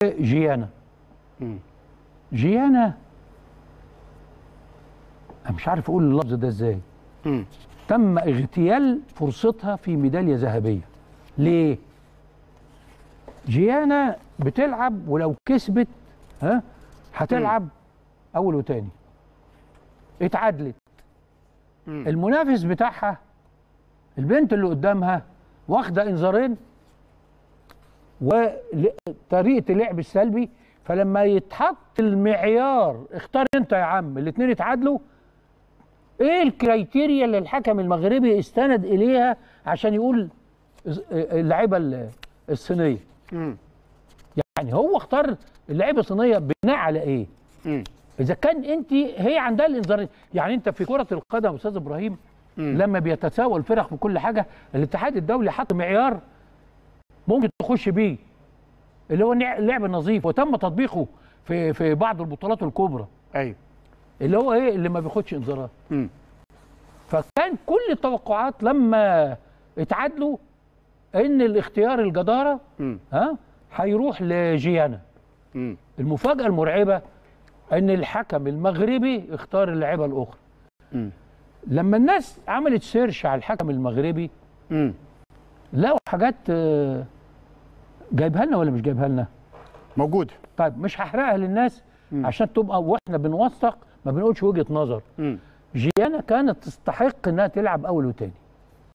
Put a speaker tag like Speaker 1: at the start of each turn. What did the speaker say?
Speaker 1: وجيانا جيانا انا مش عارف اقول اللفظ ده ازاي
Speaker 2: مم.
Speaker 1: تم اغتيال فرصتها في ميداليه ذهبيه ليه جيانا بتلعب ولو كسبت ها هتلعب اول وتاني اتعادلت
Speaker 2: مم.
Speaker 1: المنافس بتاعها البنت اللي قدامها واخده انذارين وطريقه اللعب السلبي فلما يتحط المعيار اختار انت يا عم الاثنين اتعادلوا ايه الكريتيريا اللي الحكم المغربي استند اليها عشان يقول اللعيبه ال- الصينيه
Speaker 2: مم.
Speaker 1: يعني هو اختار اللعيبه الصينيه بناء على ايه
Speaker 2: مم.
Speaker 1: اذا كان انت هي عندها الانذار يعني انت في كره القدم استاذ ابراهيم
Speaker 2: مم.
Speaker 1: لما بيتساوى الفرق في كل حاجه الاتحاد الدولي حط معيار ممكن تخش بيه اللي هو النع- اللعب النظيف وتم تطبيقه في في بعض البطولات الكبرى
Speaker 2: ايوه
Speaker 1: اللي هو ايه اللي ما بياخدش انذارات
Speaker 2: مم.
Speaker 1: فكان كل التوقعات لما اتعادلوا ان الاختيار الجداره
Speaker 2: مم.
Speaker 1: ها هيروح لجيانا
Speaker 2: مم.
Speaker 1: المفاجاه المرعبه ان الحكم المغربي اختار اللعيبه الاخرى
Speaker 2: مم.
Speaker 1: لما الناس عملت سيرش على الحكم المغربي
Speaker 2: مم.
Speaker 1: لقوا حاجات آه، جايبها لنا ولا مش جايبها لنا
Speaker 2: موجود
Speaker 1: طيب مش هحرقها للناس
Speaker 2: مم.
Speaker 1: عشان تبقى واحنا بنوثق ما بنقولش وجهه نظر
Speaker 2: مم.
Speaker 1: جيانا كانت تستحق انها تلعب اول وتاني